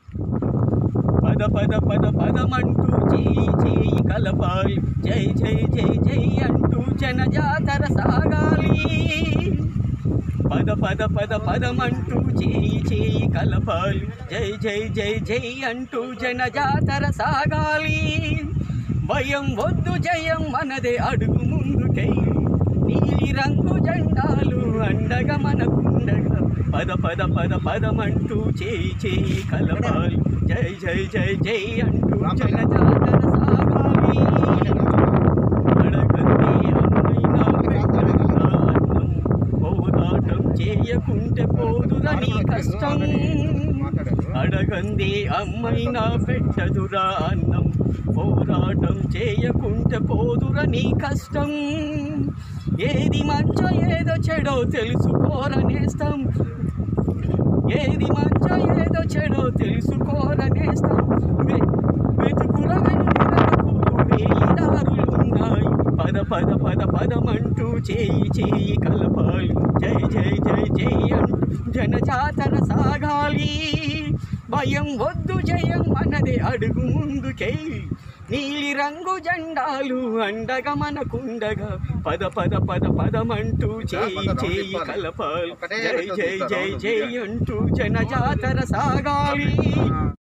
పద పద పద పదమంటూ చేయి చేయి కలపాలి జై జై జై జై అంటూ జనజాతర సాగాలి పద పద పద పదమంటూ చేయి చేయి కలపాలి జై జై జై జై అంటూ జనజాతర సాగాలి భయం వద్దు జయం మనదే అడుగు ముందుకై నీలి రంగు జెండాలు అండగా మనకుండగా పద పద పద పదమంటూ చేయి చేయి కలపాలి జై జై జై జై అంటూ జనజాతర సాగాలి అడగండి అమ్మైనా పెట్టదురా అన్నం. పోరాటం చేయకుంటే పోదురని కష్టం అడగంది అమ్మైనా పెట్టదురా అన్నం పోరాటం చేయకుంటే పోదురని కష్టం ఏది మంచో ఏదో చెడో తెలుసుకోరనేస్తాం ఏది మంచో ఏదో చెడో తెలుసుకోరనేస్తాం వె- వెతుకుల వెనుకలకు వేయి దారులున్నాయి పద పద పద పదమంటూ చేయి చేయి కలపాలి జై జై జై జై అంటూ జనజాతర సాగాలి భయం వద్దు జయం అన్నది అడుగు ముందుకై నీలి రంగు జెండాలు అండగా మనకుండగా పద పద పద పదమంటూ చేయి చేయి కలపాలి జై జై జై జై అంటూ జనజాతర సాగాలి